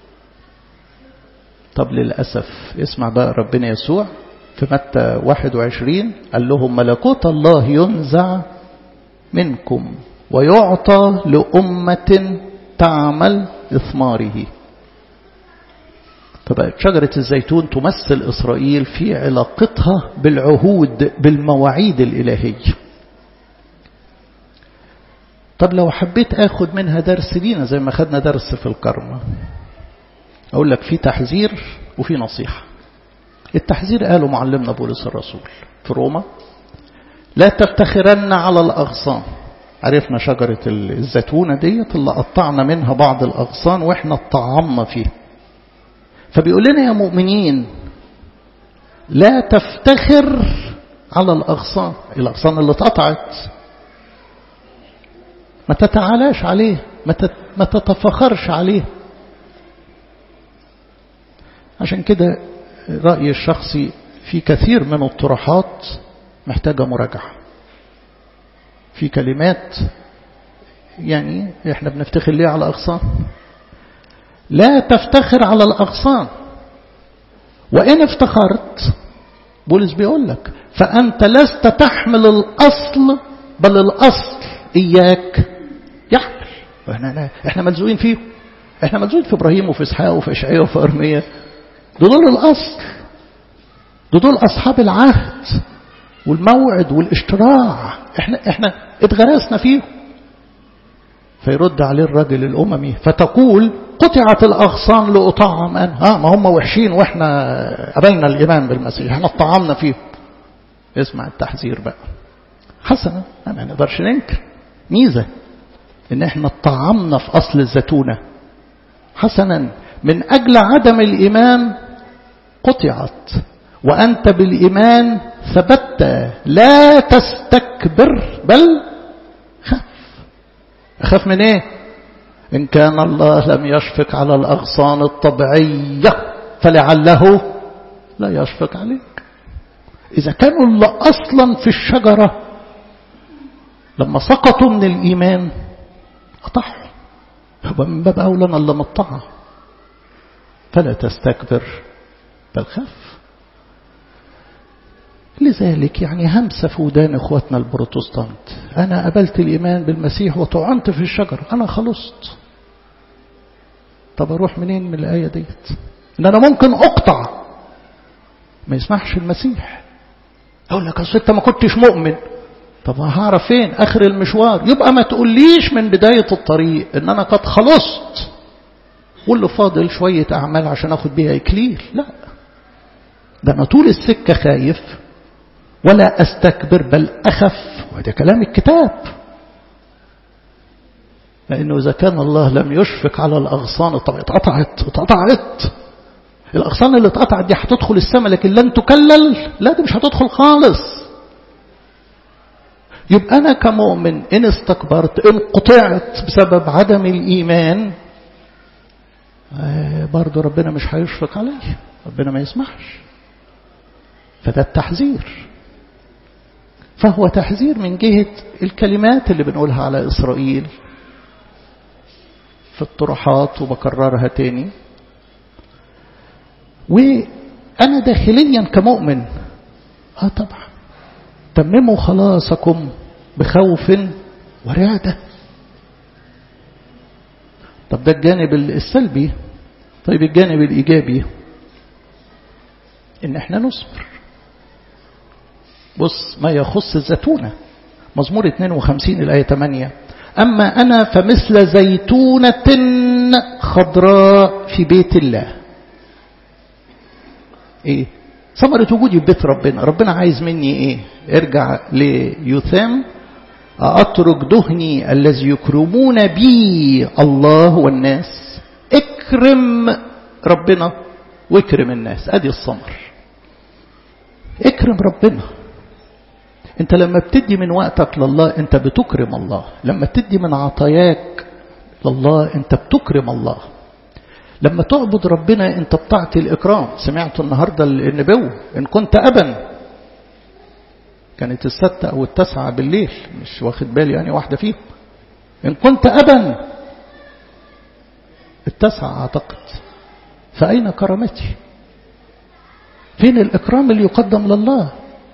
طب للأسف اسمع بقى ربنا يسوع في متى 21 قال لهم ملكوت الله ينزع منكم ويعطى لأمة تعمل إثماره فبقت شجرة الزيتون تمثل إسرائيل في علاقتها بالعهود بالمواعيد الإلهية طب لو حبيت أخد منها درس لينا زي ما خدنا درس في الكرمة أقول لك في تحذير وفي نصيحة التحذير قاله معلمنا بولس الرسول في روما لا تفتخرن على الأغصان عرفنا شجرة الزيتونة ديت اللي قطعنا منها بعض الأغصان وإحنا طعمنا فيها فبيقول لنا يا مؤمنين لا تفتخر على الأغصان الأغصان اللي اتقطعت ما تتعالاش عليه ما تتفخرش عليه عشان كده رأيي الشخصي في كثير من الطروحات محتاجة مراجعة في كلمات يعني احنا بنفتخر ليه على أغصان لا تفتخر على الأغصان وإن افتخرت بولس بيقول لك فأنت لست تحمل الأصل بل الأصل إياك يحمل احنا, احنا ملزوقين فيه احنا ملزوقين في إبراهيم وفي إسحاق وفي إشعياء وفي أرمية دول الأصل دول أصحاب العهد والموعد والاشتراع احنا, احنا اتغرسنا فيه فيرد عليه الرجل الأممي فتقول قطعت الأغصان لأطعم أن ها ما هم وحشين وإحنا قبلنا الإيمان بالمسيح احنا اطعمنا فيهم اسمع التحذير بقى حسنا ما نقدرش ننكر ميزة ان احنا اطعمنا في أصل الزتونة حسنا من أجل عدم الإيمان قطعت وأنت بالإيمان ثبت لا تستكبر بل خف أخاف من إيه إن كان الله لم يشفق على الأغصان الطبيعية فلعله لا يشفق عليك إذا كانوا اللي أصلا في الشجرة لما سقطوا من الإيمان قطعوا يبقى من باب أولى اللي مطعه فلا تستكبر بل خف لذلك يعني همسة في ودان اخواتنا البروتستانت انا قبلت الايمان بالمسيح وطعنت في الشجر انا خلصت طب اروح منين من الايه ديت ان انا ممكن اقطع ما يسمحش المسيح اقول لك اصل انت ما كنتش مؤمن طب هعرف فين اخر المشوار يبقى ما تقوليش من بدايه الطريق ان انا قد خلصت واللي فاضل شويه اعمال عشان اخد بيها اكليل لا ده انا طول السكه خايف ولا أستكبر بل أخف وهذا كلام الكتاب لأنه إذا كان الله لم يشفق على الأغصان اتقطعت اتقطعت الأغصان اللي اتقطعت دي هتدخل السماء لكن لن تكلل لا دي مش هتدخل خالص يبقى أنا كمؤمن إن استكبرت إن قطعت بسبب عدم الإيمان آه برضه ربنا مش هيشفق علي ربنا ما يسمحش فده التحذير فهو تحذير من جهة الكلمات اللي بنقولها على إسرائيل في الطروحات وبكررها تاني وأنا داخليا كمؤمن آه طبعا تمموا خلاصكم بخوف ورعدة طب ده الجانب السلبي طيب الجانب الإيجابي إن احنا نصبر بص ما يخص الزيتونة مزمور 52 الآية 8 أما أنا فمثل زيتونة خضراء في بيت الله إيه ثمرة وجودي في بيت ربنا ربنا عايز مني إيه ارجع ليثام أترك دهني الذي يكرمون بي الله والناس اكرم ربنا واكرم الناس ادي الثمر اكرم ربنا انت لما بتدي من وقتك لله انت بتكرم الله لما تدي من عطاياك لله انت بتكرم الله لما تعبد ربنا انت بتعطي الاكرام سمعت النهارده النبوه ان كنت ابا كانت الستة او التسعة بالليل مش واخد بالي يعني واحدة فيهم ان كنت ابا التسعة اعتقد فاين كرامتي فين الاكرام اللي يقدم لله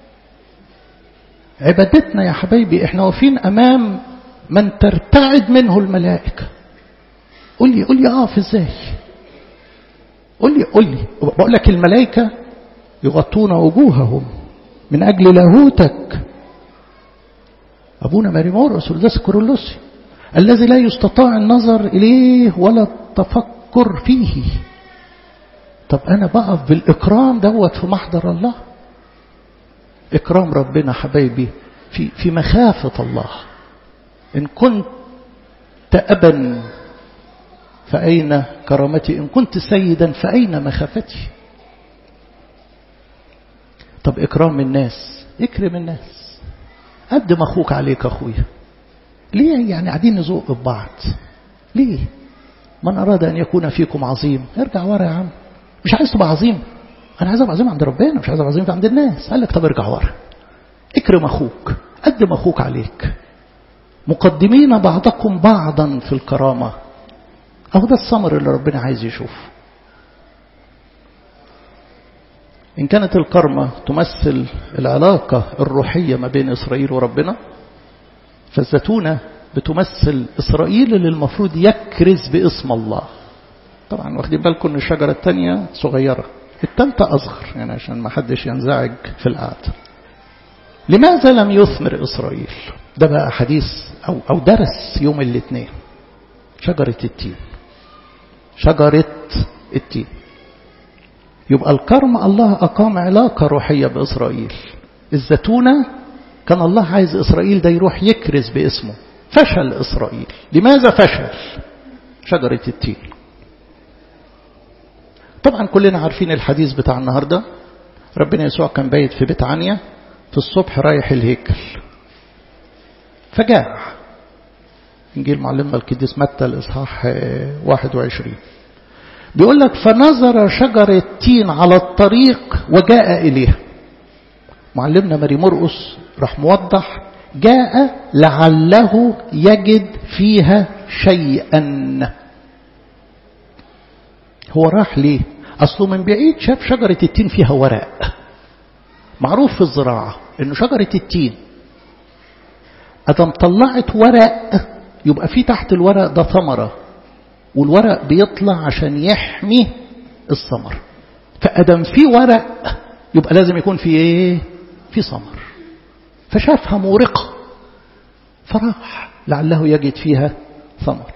عبادتنا يا حبايبي احنا واقفين امام من ترتعد منه الملائكة قول لي قول لي اقف ازاي قول لي قول لي بقول لك الملائكة يغطون وجوههم من اجل لاهوتك ابونا ماريمور رسول كورولوسي الذي لا يستطاع النظر اليه ولا التفكر فيه طب انا بقف بالاكرام دوت في محضر الله إكرام ربنا حبايبي في في مخافة الله إن كنت أبا فأين كرامتي إن كنت سيدا فأين مخافتي طب إكرام الناس اكرم الناس قدم أخوك عليك أخويا ليه يعني قاعدين نزوق ببعض ليه من أراد أن يكون فيكم عظيم ارجع ورا يا عم مش عايز تبقى عظيم أنا عايز أبقى عظيم عند ربنا مش عايز أبقى عظيم عند الناس قال لك طب ارجع ورا اكرم أخوك قدم أخوك عليك مقدمين بعضكم بعضا في الكرامة أهو ده الثمر اللي ربنا عايز يشوفه إن كانت الكرمة تمثل العلاقة الروحية ما بين إسرائيل وربنا فالزتونة بتمثل إسرائيل اللي المفروض يكرز باسم الله طبعا واخدين بالكم ان الشجرة الثانية صغيرة الثالثة أصغر يعني عشان ما حدش ينزعج في القعدة لماذا لم يثمر إسرائيل ده بقى حديث أو, أو درس يوم الاثنين شجرة التين شجرة التين يبقى الكرم الله أقام علاقة روحية بإسرائيل الزتونة كان الله عايز إسرائيل ده يروح يكرز باسمه فشل إسرائيل لماذا فشل شجرة التين طبعا كلنا عارفين الحديث بتاع النهاردة ربنا يسوع كان بايت في بيت عنيا في الصبح رايح الهيكل فجاع إنجيل معلمنا القديس متى الإصحاح 21 بيقول لك فنظر شجرة تين على الطريق وجاء إليها معلمنا ماري مرقس راح موضح جاء لعله يجد فيها شيئا هو راح ليه أصله من بعيد شاف شجرة التين فيها ورق معروف في الزراعة إنه شجرة التين أدم طلعت ورق يبقى في تحت الورق ده ثمرة والورق بيطلع عشان يحمي الثمر فأدم في ورق يبقى لازم يكون في ايه في ثمر فشافها مورقة فراح لعله يجد فيها ثمر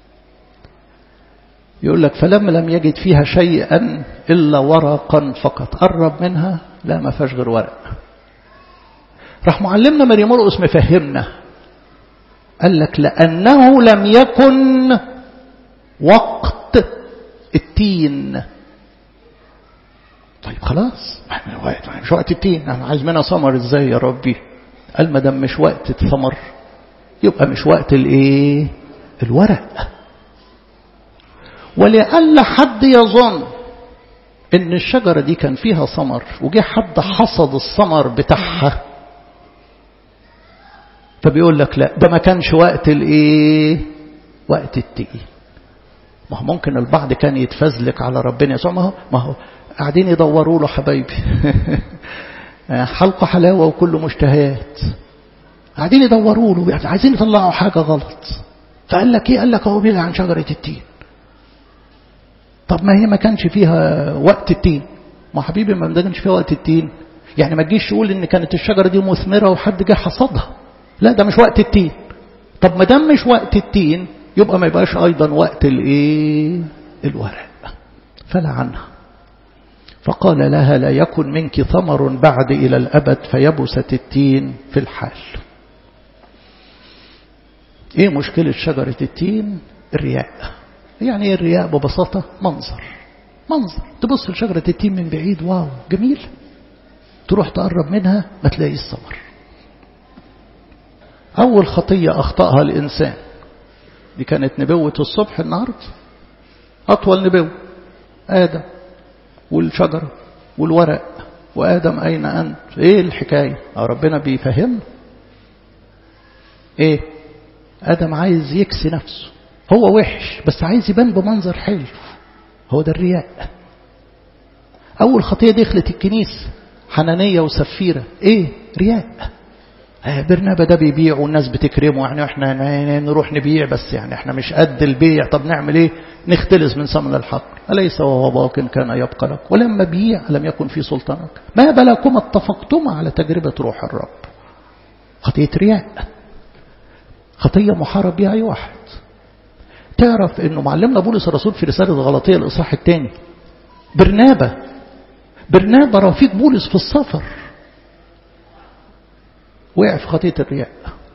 يقول لك فلما لم يجد فيها شيئا إلا ورقا فقط قرب منها لا ما فيهاش غير ورق راح معلمنا مريم مرقس مفهمنا قال لك لأنه لم يكن وقت التين طيب خلاص مش وقت التين انا عايز منها ثمر ازاي يا ربي قال ما دام مش وقت الثمر يبقى مش وقت الايه الورق ولألا حد يظن ان الشجرة دي كان فيها ثمر وجه حد حصد الثمر بتاعها فبيقول لك لا ده ما كانش وقت الايه وقت التقي ما هو ممكن البعض كان يتفزلك على ربنا يسوع ما هو ما هو قاعدين يدوروا له حبايبي حلقه حلاوه وكل مشتهيات قاعدين يدوروا له يعني عايزين يطلعوا حاجه غلط فقال لك ايه قال لك هو بيلعن عن شجره التين طب ما هي ما كانش فيها وقت التين ما حبيبي ما كانش فيها وقت التين يعني ما تجيش تقول ان كانت الشجره دي مثمره وحد جه حصدها لا ده مش وقت التين طب ما دام مش وقت التين يبقى ما يبقاش ايضا وقت الايه الورق فلعنها فقال لها لا يكن منك ثمر بعد الى الابد فيبست التين في الحال ايه مشكله شجره التين الرياء يعني ايه الرياء ببساطه منظر منظر تبص لشجره التين من بعيد واو جميل تروح تقرب منها ما تلاقيش ثمر أول خطية أخطأها الإنسان دي كانت نبوة الصبح النهاردة أطول نبوة آدم والشجرة والورق وآدم أين أنت إيه الحكاية ربنا بيفهمنا إيه آدم عايز يكسي نفسه هو وحش بس عايز يبان بمنظر حلو هو ده الرياء أول خطية دخلت الكنيسة حنانية وسفيرة إيه رياء برنابا ده بيبيع والناس بتكرمه يعني احنا نروح نبيع بس يعني احنا مش قد البيع طب نعمل ايه نختلس من ثمن الحق أليس وهو باق كان يبقى لك ولما بيع لم يكن في سلطانك ما بلكم اتفقتما على تجربة روح الرب خطية رياء خطية محارب بها أي واحد تعرف انه معلمنا بولس الرسول في رسالة غلطية الإصحاح الثاني برنابا برنابا رفيق بولس في السفر وقع في خطية الرياء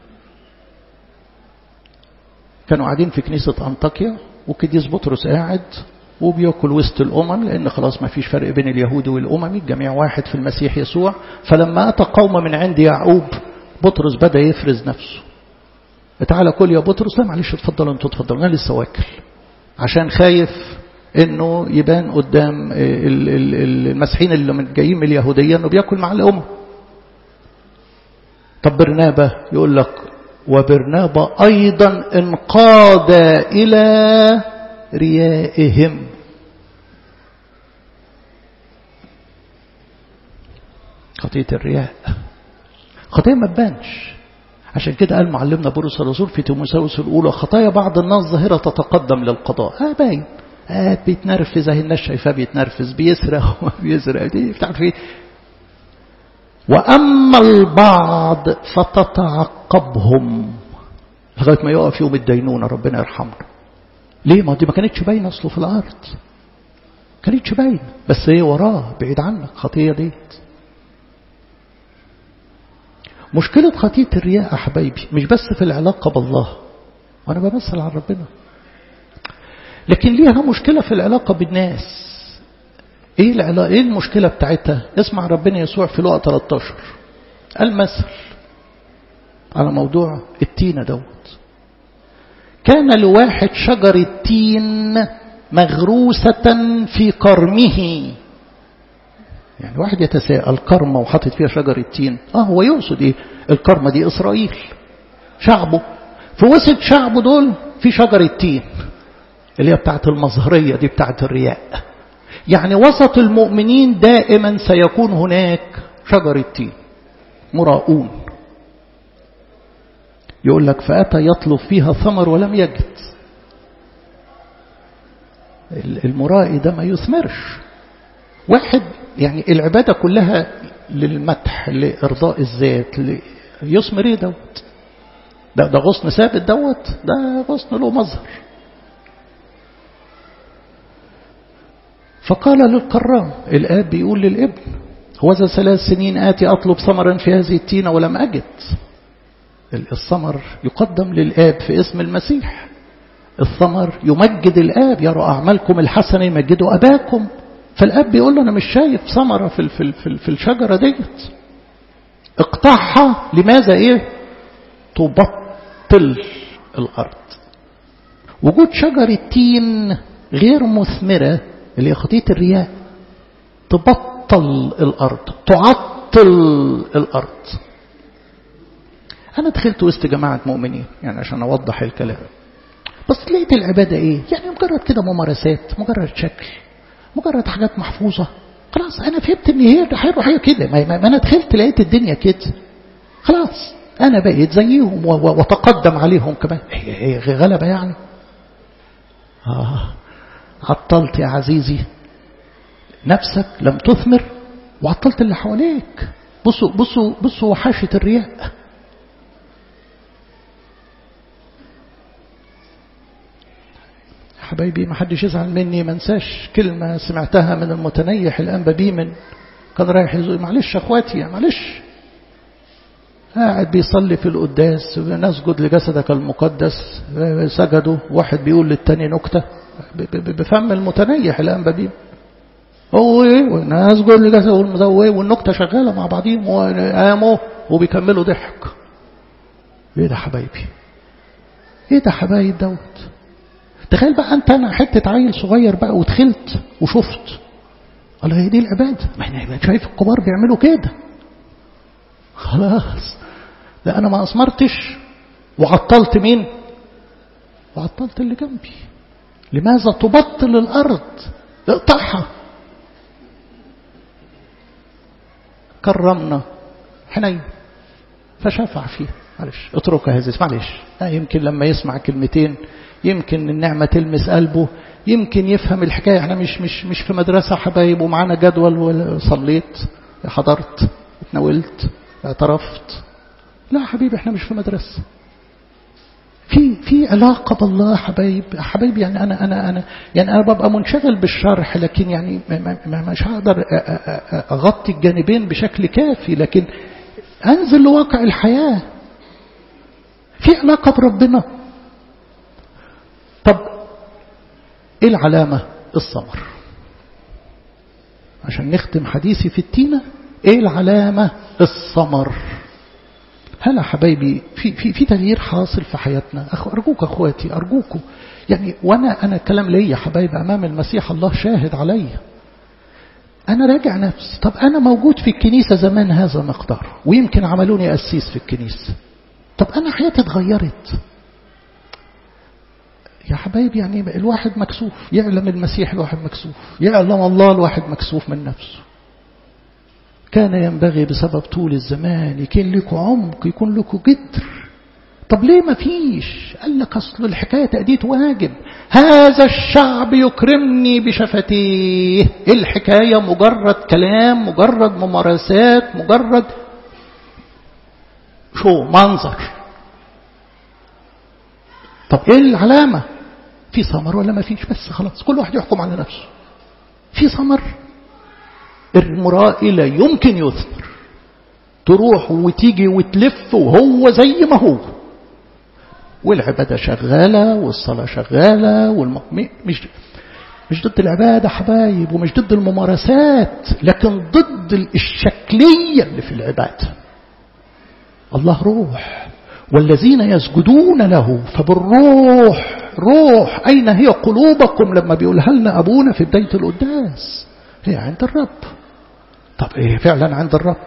كانوا قاعدين في كنيسة أنطاكيا وكديس بطرس قاعد وبياكل وسط الأمم لأن خلاص ما فيش فرق بين اليهود والأممي الجميع واحد في المسيح يسوع فلما أتى قوم من عند يعقوب بطرس بدأ يفرز نفسه تعالى كل يا بطرس لا معلش اتفضلوا انتوا اتفضلوا انا لسه واكل عشان خايف انه يبان قدام المسيحيين اللي من جايين من اليهوديه انه بياكل مع الامم طب برنابة يقول لك وبرنابة أيضا انقاد إلى ريائهم خطية الرياء خطية ما تبانش عشان كده قال معلمنا بولس الرسول في تيموثاوس الأولى خطايا بعض الناس ظاهرة تتقدم للقضاء اه باين آه بيتنرفز اهي الناس شايفاه بيتنرفز بيسرق وبيسرق دي بتعرف ايه وأما البعض فتتعقبهم لغاية ما يقف يوم الدينونة ربنا يرحمنا ليه ما دي ما كانتش باينة أصله في الأرض كانتش باينة بس هي وراه بعيد عنك خطية ديت مشكلة خطية الرياء يا حبايبي مش بس في العلاقة بالله وأنا بمثل عن ربنا لكن ليها مشكلة في العلاقة بالناس ايه العلاقة ايه المشكلة بتاعتها اسمع ربنا يسوع في لقى 13 المثل على موضوع التينة دوت كان لواحد شجر التين مغروسة في كرمه يعني واحد يتساءل كرمة وحاطط فيها شجر التين اه هو يقصد ايه الكرمة دي اسرائيل شعبه في وسط شعبه دول في شجر التين اللي هي بتاعت المظهرية دي بتاعت الرياء يعني وسط المؤمنين دائما سيكون هناك شجر التين مراؤون يقول لك فأتى يطلب فيها ثمر ولم يجد المرائي ده ما يثمرش واحد يعني العبادة كلها للمدح لإرضاء الذات يثمر ايه دوت ده ده غصن ثابت دوت ده غصن له مظهر فقال للكرام الآب بيقول للابن وذا ثلاث سنين آتي أطلب ثمرا في هذه التينة ولم أجد الثمر يقدم للآب في اسم المسيح الثمر يمجد الآب يرى أعمالكم الحسنة يمجدوا أباكم فالآب بيقول له أنا مش شايف ثمرة في, في, في, في الشجرة ديت اقطعها لماذا إيه تبطل الأرض وجود شجر التين غير مثمرة اللي هي خطية الرياء تبطل الأرض تعطل الأرض أنا دخلت وسط جماعة مؤمنين يعني عشان أوضح الكلام بس لقيت العبادة إيه يعني مجرد كده ممارسات مجرد شكل مجرد حاجات محفوظة خلاص أنا فهمت إن هي الحياة الروحية كده ما ما أنا دخلت لقيت الدنيا كده خلاص أنا بقيت زيهم وتقدم عليهم كمان هي هي غلبة يعني آه عطلت يا عزيزي نفسك لم تثمر وعطلت اللي حواليك بصوا بصوا بصوا وحاشة الرياء حبايبي ما حدش يزعل مني ما انساش كلمة سمعتها من المتنيح الآن بيمن كان رايح يزوي معلش اخواتي معلش قاعد بيصلي في القداس نسجد لجسدك المقدس سجدوا واحد بيقول للتاني نكتة بفم المتنيح الآن بيمن هو ايه ونسجد لجسد والمزوي والنكتة شغالة مع بعضهم وقاموا وبيكملوا ضحك ايه ده حبايبي ايه ده حبايب دوت تخيل بقى انت انا حته عيل صغير بقى ودخلت وشفت قال هي دي العباده ما احنا شايف الكبار بيعملوا كده خلاص لا انا ما اثمرتش وعطلت مين وعطلت اللي جنبي لماذا تبطل الارض اقطعها كرمنا حنين فشفع فيه معلش اتركها هذه معلش يمكن لما يسمع كلمتين يمكن النعمة تلمس قلبه يمكن يفهم الحكاية احنا مش مش مش في مدرسة حبايب ومعانا جدول وصليت حضرت اتناولت اعترفت لا حبيبي احنا مش في مدرسة في في علاقة بالله حبايب حبايب يعني أنا أنا أنا يعني أنا ببقى منشغل بالشرح لكن يعني ما ما مش هقدر أغطي الجانبين بشكل كافي لكن أنزل لواقع الحياة في علاقة بربنا طب ايه العلامة الثمر عشان نختم حديثي في التينة ايه العلامة الثمر هلا حبايبي في في في تغيير حاصل في حياتنا أخو ارجوك اخواتي ارجوكم يعني وانا انا كلام ليا حبايبي امام المسيح الله شاهد عليا انا راجع نفسي طب انا موجود في الكنيسة زمان هذا مقدار ويمكن عملوني قسيس في الكنيسة طب انا حياتي اتغيرت يا حبايبي يعني الواحد مكسوف يعلم المسيح الواحد مكسوف يعلم الله الواحد مكسوف من نفسه كان ينبغي بسبب طول الزمان يكون لكم عمق يكون لكم جدر طب ليه ما فيش قال لك أصل الحكاية تأديت واجب هذا الشعب يكرمني بشفتيه الحكاية مجرد كلام مجرد ممارسات مجرد شو منظر طب ايه العلامة في ثمر ولا ما فيش بس خلاص كل واحد يحكم على نفسه في ثمر المرائي لا يمكن يثمر تروح وتيجي وتلف وهو زي ما هو والعبادة شغالة والصلاة شغالة والم... مش مش ضد العبادة حبايب ومش ضد الممارسات لكن ضد الشكلية اللي في العبادة الله روح والذين يسجدون له فبالروح روح أين هي قلوبكم لما بيقولها لنا أبونا في بداية القداس هي عند الرب طب إيه فعلا عند الرب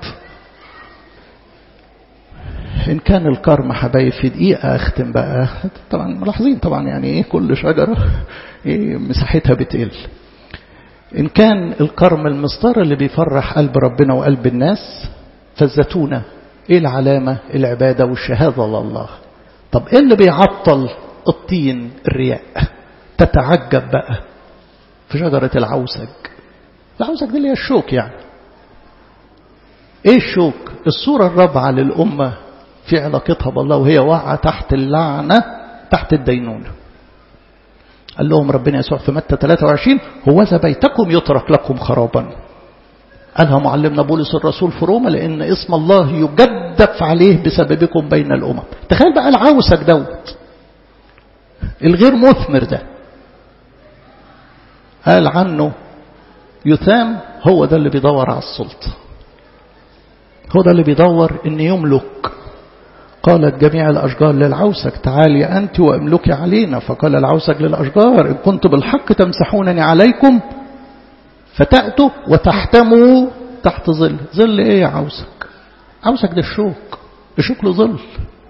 إن كان الكرم حبايب في دقيقة أختم بقى طبعا ملاحظين طبعا يعني إيه كل شجرة إيه مساحتها بتقل إن كان الكرم المسطر اللي بيفرح قلب ربنا وقلب الناس فالزتونة إيه العلامة العبادة والشهادة لله طب إيه اللي بيعطل الطين الرياء تتعجب بقى في شجرة العوسج العوسج دي اللي هي الشوك يعني ايه الشوك الصورة الرابعة للأمة في علاقتها بالله وهي واقعة تحت اللعنة تحت الدينونة قال لهم ربنا يسوع في متى 23 هوذا بيتكم يترك لكم خرابا قالها معلمنا بولس الرسول في روما لأن اسم الله يجدف عليه بسببكم بين الأمم تخيل بقى العوسك دوت الغير مثمر ده قال عنه يثام هو ده اللي بيدور على السلطة هو ده اللي بيدور ان يملك قالت جميع الأشجار للعوسك تعالي أنت واملكي علينا فقال العوسك للأشجار إن كنت بالحق تمسحونني عليكم فتأتوا وتحتموا تحت ظل ظل إيه يا عوسك عوسك ده الشوك الشوك له ظل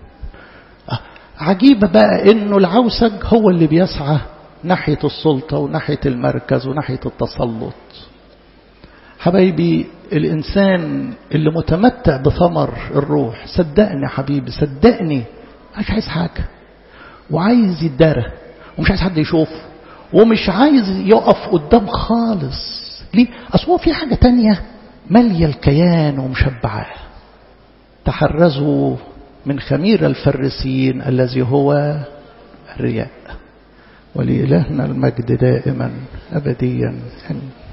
عجيبة بقى إنه العوسك هو اللي بيسعى ناحية السلطة وناحية المركز وناحية التسلط حبايبي الإنسان اللي متمتع بثمر الروح صدقني حبيبي صدقني مش عايز حاجة وعايز يتدارى ومش عايز حد يشوفه ومش عايز يقف قدام خالص ليه؟ أصل هو في حاجة تانية مالية الكيان ومشبعاه تحرزوا من خمير الفريسيين الذي هو الرياء ولإلهنا المجد دائما أبديا آمين